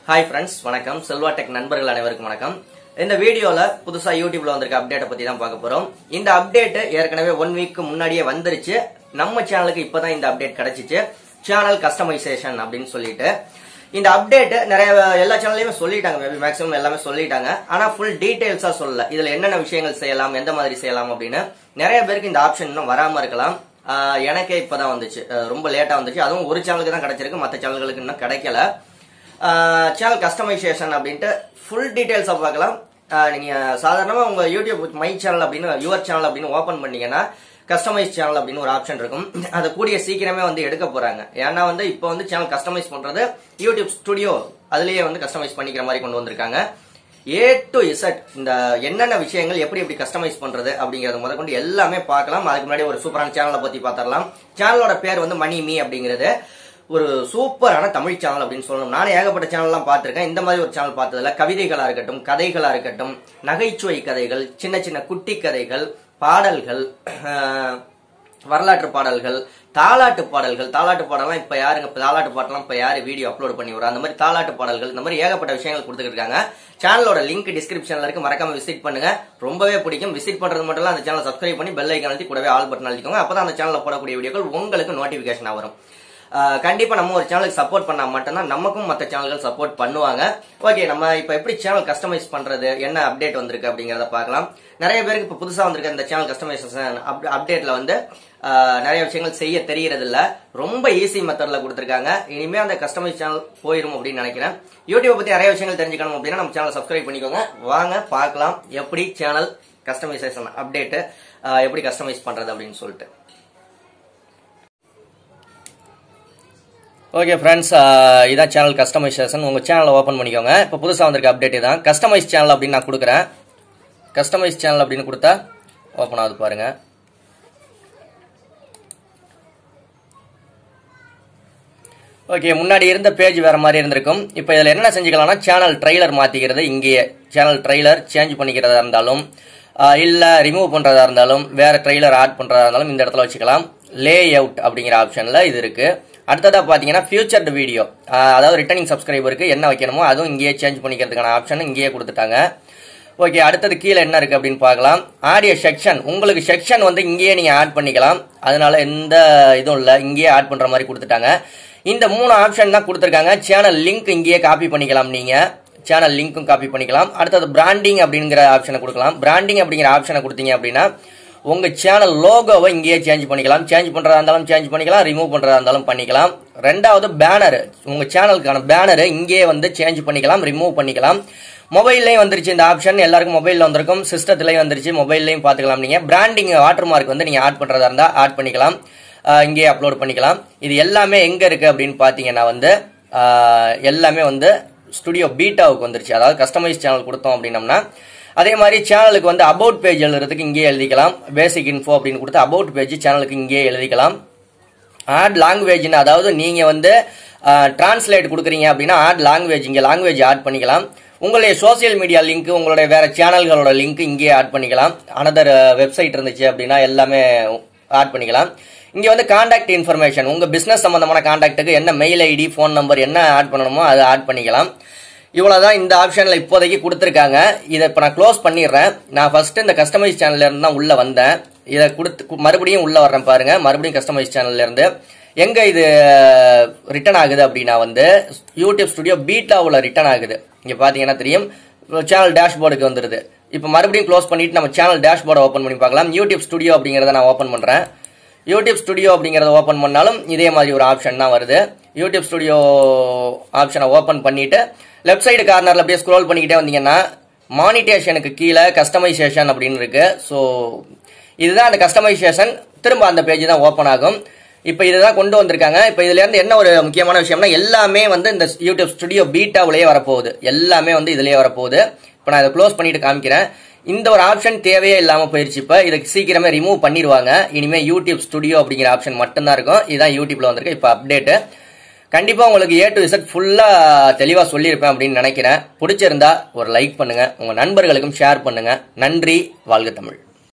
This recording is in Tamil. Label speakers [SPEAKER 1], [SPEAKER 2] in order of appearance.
[SPEAKER 1] ஹாய் ஃப்ரெண்ட்ஸ் வணக்கம் செல்வா டெக் நண்பர்கள் அனைவருக்கும் வணக்கம் இந்த வீடியோல புதுசா யூடியூப்ல வந்திருக்க அப்டேட்டை பத்தி தான் பார்க்க போறோம் இந்த அப்டேட் ஏற்கனவே ஒன் வீக் முன்னாடியே வந்துருச்சு நம்ம சேனலுக்கு இப்பதான் இந்த அப்டேட் கிடைச்சிச்சு சேனல் கஸ்டமைசேஷன் அப்படின்னு சொல்லிட்டு இந்த அப்டேட் நிறைய எல்லா சேனல்லையுமே சொல்லிட்டாங்க மேபி மேக்ஸிமம் எல்லாமே சொல்லிட்டாங்க ஆனா ஃபுல் டீடைல்ஸா சொல்லல இதுல என்னென்ன விஷயங்கள் செய்யலாம் எந்த மாதிரி செய்யலாம் அப்படின்னு நிறைய பேருக்கு இந்த ஆப்ஷன் இன்னும் வராம இருக்கலாம் ஆஹ் எனக்கே இப்பதான் வந்துச்சு அஹ் ரொம்ப லேட்டா வந்துச்சு அதுவும் ஒரு சேனலுக்கு தான் கிடைச்சிருக்கு மற்ற சேனல்களுக்கு இன்னும் கிடைக்கல சேனல் கஸ்டமைசேஷன் அப்படின்ட்டு ஃபுல் டீடைல்ஸாக பார்க்கலாம் ஆஹ் நீங்க சாதாரணமா உங்க யூடியூப் மை சேனல் அப்படின்னு யுவர் சேனல் அப்படின்னு ஓபன் பண்ணீங்கன்னா கஸ்டமைஸ் சேனல் அப்படின்னு ஒரு ஆப்ஷன் இருக்கும் அதை கூடிய சீக்கிரமே வந்து எடுக்க போறாங்க ஏன்னா வந்து இப்போ வந்து சேனல் கஸ்டமைஸ் பண்றது யூடியூப் ஸ்டுடியோ அதுலயே வந்து கஸ்டமைஸ் பண்ணிக்கிற மாதிரி கொண்டு வந்திருக்காங்க ஏ டு இசட் இந்த என்னென்ன விஷயங்கள் எப்படி எப்படி கஸ்டமைஸ் பண்றது அப்படிங்கறத முத கொண்டு எல்லாமே பார்க்கலாம் அதுக்கு முன்னாடி ஒரு சூப்பரான சேனலை பத்தி பார்த்தரலாம் சேனலோட பேர் வந்து மணி மீ அப்படிங்கிறது ஒரு சூப்பரான தமிழ் சேனல் அப்படின்னு சொல்லணும் நானே ஏகப்பட்ட சேனல்லாம் பார்த்திருக்கேன் இந்த மாதிரி ஒரு சேனல் பார்த்ததுல கவிதைகளா இருக்கட்டும் கதைகளா இருக்கட்டும் நகைச்சுவை கதைகள் சின்ன சின்ன குட்டி கதைகள் பாடல்கள் ஆஹ், வரலாற்று பாடல்கள் தாலாட்டு பாடல்கள் தாலாட்டு பாடலாம் இப்ப யாருங்க இப்ப தாலாட்டு பாட்டெல்லாம் இப்ப யாரு வீடியோ அப்லோட் பண்ணி விடுறா அந்த மாதிரி தாலாட்டு பாடல்கள் இந்த மாதிரி ஏகப்பட்ட விஷயங்கள் கொடுத்துட்டு இருக்காங்க சேனலோட லிங்க் டிஸ்கிரிப்ஷன்ல இருக்கு மறக்காம விசிட் பண்ணுங்க ரொம்பவே பிடிக்கும் விசிட் பண்றது மட்டும் இல்ல அந்த சேனல் சப்ஸ்கிரைப் பண்ணி பெல் ஐக்கான் அழுத்தி கூடவே ஆல் பட்டன் அழுத்திக்கோங்க அப்பதான் அந்த சேனல்ல போடக்கூடிய வீடியோக்கள் உங்களுக்கு நோட்டிபிகேஷன் வரும் ஆஹ் கண்டிப்பா நம்ம ஒரு சேனலுக்கு சப்போர்ட் பண்ணா மட்டும்தான் நமக்கும் மற்ற சேனல்கள் சப்போர்ட் பண்ணுவாங்க ஓகே நம்ம இப்ப எப்படி சேனல் கஸ்டமைஸ் பண்றது என்ன அப்டேட் வந்திருக்கு அப்படிங்கறத பார்க்கலாம் நிறைய பேருக்கு இப்ப புதுசா வந்திருக்க இந்த சேனல் கஸ்டமைசேஷன் அப்டேட்ல வந்து ஆஹ் நிறைய விஷயங்கள் செய்ய தெரியறது இல்ல ரொம்ப ஈஸி மெத்தட்ல கொடுத்திருக்காங்க இனிமே அந்த கஸ்டமைஸ் சேனல் போயிரும் அப்படின்னு நினைக்கிறேன் யூடியூப் பத்தி நிறைய விஷயங்கள் தெரிஞ்சுக்கணும் அப்படின்னா நம்ம சேனல் சப்ஸ்கிரைப் பண்ணிக்கோங்க வாங்க பார்க்கலாம் எப்படி சேனல் கஸ்டமைசேஷன் அப்டேட் எப்படி கஸ்டமைஸ் பண்றது அப்படின்னு சொல்லிட்டு ஓகே ஃப்ரெண்ட்ஸ் இதான் சேனல் கஸ்டமைசேஷன் உங்கள் சேனலை ஓப்பன் பண்ணிக்கோங்க இப்போ புதுசாக வந்திருக்க அப்டேட் தான் கஸ்டமைஸ் சேனல் அப்படின்னு நான் கொடுக்குறேன் கஸ்டமைஸ் சேனல் அப்படின்னு கொடுத்தா ஓப்பன் ஆகுது பாருங்க ஓகே முன்னாடி இருந்த பேஜ் வேற மாதிரி இருந்திருக்கும் இப்போ இதில் என்ன செஞ்சுக்கலாம்னா சேனல் ட்ரைலர் மாற்றிக்கிறது இங்கேயே சேனல் ட்ரைலர் சேஞ்ச் பண்ணிக்கிறதா இருந்தாலும் இல்லை ரிமூவ் பண்ணுறதா இருந்தாலும் வேற ட்ரைலர் ஆட் பண்ணுறதா இருந்தாலும் இந்த இடத்துல வச்சுக்கலாம் லே அவுட் அப்படிங்கிற ஆப்ஷனில் இது இருக்கு அடுத்ததா பார்த்தீங்கன்னா ஃபியூச்சர்டு வீடியோ அதாவது ரிட்டர்னிங் சப்ஸ்கிரைபருக்கு என்ன வைக்கணுமோ அதுவும் இங்கேயே சேஞ்ச் பண்ணிக்கிறதுக்கான ஆப்ஷன் இங்கேயே கொடுத்துட்டாங்க ஓகே அடுத்தது கீழே என்ன இருக்கு அப்படின்னு பார்க்கலாம் ஆடியோ செக்ஷன் உங்களுக்கு செக்ஷன் வந்து இங்கேயே நீங்க ஆட் பண்ணிக்கலாம் அதனால எந்த இதுவும் இல்லை இங்கேயே ஆட் பண்ற மாதிரி கொடுத்துட்டாங்க இந்த மூணு ஆப்ஷன் தான் கொடுத்துருக்காங்க சேனல் லிங்க் இங்கேயே காப்பி பண்ணிக்கலாம் நீங்க சேனல் லிங்க்கும் காப்பி பண்ணிக்கலாம் அடுத்தது பிராண்டிங் அப்படிங்கிற ஆப்ஷனை கொடுக்கலாம் பிராண்டிங் அப்படிங்கிற ஆப்ஷனை கொடுத்தீங்க அப்படின்னா உங்க சேனல் லோகோவை இங்கேயே சேஞ்ச் பண்ணிக்கலாம் சேஞ்ச் பண்றதா இருந்தாலும் சேஞ்ச் பண்ணிக்கலாம் ரிமூவ் பண்றதா இருந்தாலும் பண்ணிக்கலாம் ரெண்டாவது பேனர் உங்க சேனலுக்கான பேனர் இங்கேயே வந்து சேஞ்ச் பண்ணிக்கலாம் ரிமூவ் பண்ணிக்கலாம் மொபைல்லையும் வந்துருச்சு இந்த ஆப்ஷன் எல்லாருக்கும் மொபைலில் வந்திருக்கும் சிஸ்டத்துலையும் வந்துருச்சு மொபைல்லையும் பார்த்துக்கலாம் நீங்கள் பிராண்டிங் வாட்டர் மார்க் வந்து நீங்கள் ஆட் பண்ணுறதா இருந்தால் ஆட் பண்ணிக்கலாம் ஆஹ் இங்கேயே அப்லோட் பண்ணிக்கலாம் இது எல்லாமே எங்கே இருக்குது அப்படின்னு பார்த்தீங்கன்னா வந்து ஆஹ் எல்லாமே வந்து ஸ்டுடியோ பீட்டாவுக்கு வந்துருச்சு அதாவது கஸ்டமைஸ் சேனல் கொடுத்தோம் அப்படின்னம்னா அதே மாதிரி சேனலுக்கு வந்து அபவுட் பேஜ் எழுதுறதுக்கு இங்கேயே எழுதிக்கலாம் பேசிக் இன்ஃபோ அப்படின்னு கொடுத்து அபவுட் பேஜ் சேனலுக்கு இங்கேயே எழுதிக்கலாம் ஆட் லாங்குவேஜ்னு அதாவது நீங்க வந்து டிரான்ஸ்லேட் கொடுக்குறீங்க அப்படின்னா ஆட் லாங்குவேஜ் இங்கே லாங்குவேஜ் ஆட் பண்ணிக்கலாம் உங்களுடைய சோசியல் மீடியா லிங்க் உங்களுடைய வேற சேனல்களோட லிங்க் இங்கேயே ஆட் பண்ணிக்கலாம் அனதர் வெப்சைட் இருந்துச்சு அப்படின்னா எல்லாமே ஆட் பண்ணிக்கலாம் இங்கே வந்து காண்டாக்ட் இன்ஃபர்மேஷன் உங்கள் பிஸ்னஸ் சம்மந்தமான காண்டாக்ட்டுக்கு என்ன மெயில் ஐடி ஃபோன் நம்பர் என்ன ஆட் பண்ணணுமோ அதை ஆட் பண்ணிக்கலாம் இவ்வளவுதான் இந்த ஆப்ஷன்ல இப்போதைக்கு கொடுத்துருக்காங்க இதை இப்போ நான் க்ளோஸ் பண்ணிடுறேன் நான் ஃபர்ஸ்ட் இந்த கஸ்டமைஸ் சேனல்ல இருந்து தான் உள்ள வந்தேன் இதை கொடுத்து மறுபடியும் உள்ள வர்றேன் பாருங்க மறுபடியும் கஸ்டமைஸ் சேனல்ல இருந்து எங்க இது ரிட்டர்ன் ஆகுது அப்படின்னா வந்து யூடியூப் ஸ்டுடியோ பீட்டாவில் ரிட்டர்ன் ஆகுது இங்க பாத்தீங்கன்னா தெரியும் சேனல் டேஷ்போர்டுக்கு வந்துருது இப்போ மறுபடியும் க்ளோஸ் பண்ணிட்டு நம்ம சேனல் டேஷ்போர்டை ஓப்பன் பண்ணி பார்க்கலாம் யூடியூப் ஸ்டுடியோ அப்படிங்கிறத நான் ஓப்பன் பண்றேன் யூடியூப் ஸ்டுடியோ அப்படிங்கறத ஓப்பன் பண்ணாலும் இதே மாதிரி ஒரு ஆப்ஷன் தான் வருது யூடியூப் ஸ்டுடியோ ஆப்ஷனை ஓப்பன் பண்ணிட்டு லெஃப்ட் சைடு கார்னர்ல அப்படியே ஸ்க்ரோல் பண்ணிக்கிட்டே வந்தீங்கன்னா மானிட்டேஷனுக்கு கீழே கஸ்டமைசேஷன் அப்படின்னு இருக்கு ஸோ இதுதான் அந்த கஸ்டமைசேஷன் திரும்ப அந்த பேஜ் தான் ஓப்பன் ஆகும் இப்போ இதுதான் கொண்டு வந்திருக்காங்க இப்போ இதுல இருந்து என்ன ஒரு முக்கியமான விஷயம்னா எல்லாமே வந்து இந்த யூடியூப் ஸ்டுடியோ பீட்டாவிலேயே வரப்போகுது எல்லாமே வந்து இதுலயே வரப்போகுது இப்போ நான் இதை க்ளோஸ் பண்ணிட்டு காமிக்கிறேன் இந்த ஒரு ஆப்ஷன் தேவையே இல்லாம போயிருச்சு இப்போ இதை சீக்கிரமே ரிமூவ் பண்ணிடுவாங்க இனிமே யூடியூப் ஸ்டுடியோ அப்படிங்கிற ஆப்ஷன் மட்டும்தான் இருக்கும் இதுதான் யூடியூப்ல வந்திருக்கு இப்போ அப்டேட்டு கண்டிப்பா உங்களுக்கு ஏ டு இசட் ஃபுல்லா தெளிவா சொல்லியிருப்பேன் அப்படின்னு நினைக்கிறேன் பிடிச்சிருந்தா ஒரு லைக் பண்ணுங்க உங்க நண்பர்களுக்கும் ஷேர் பண்ணுங்க நன்றி வாழ்க தமிழ்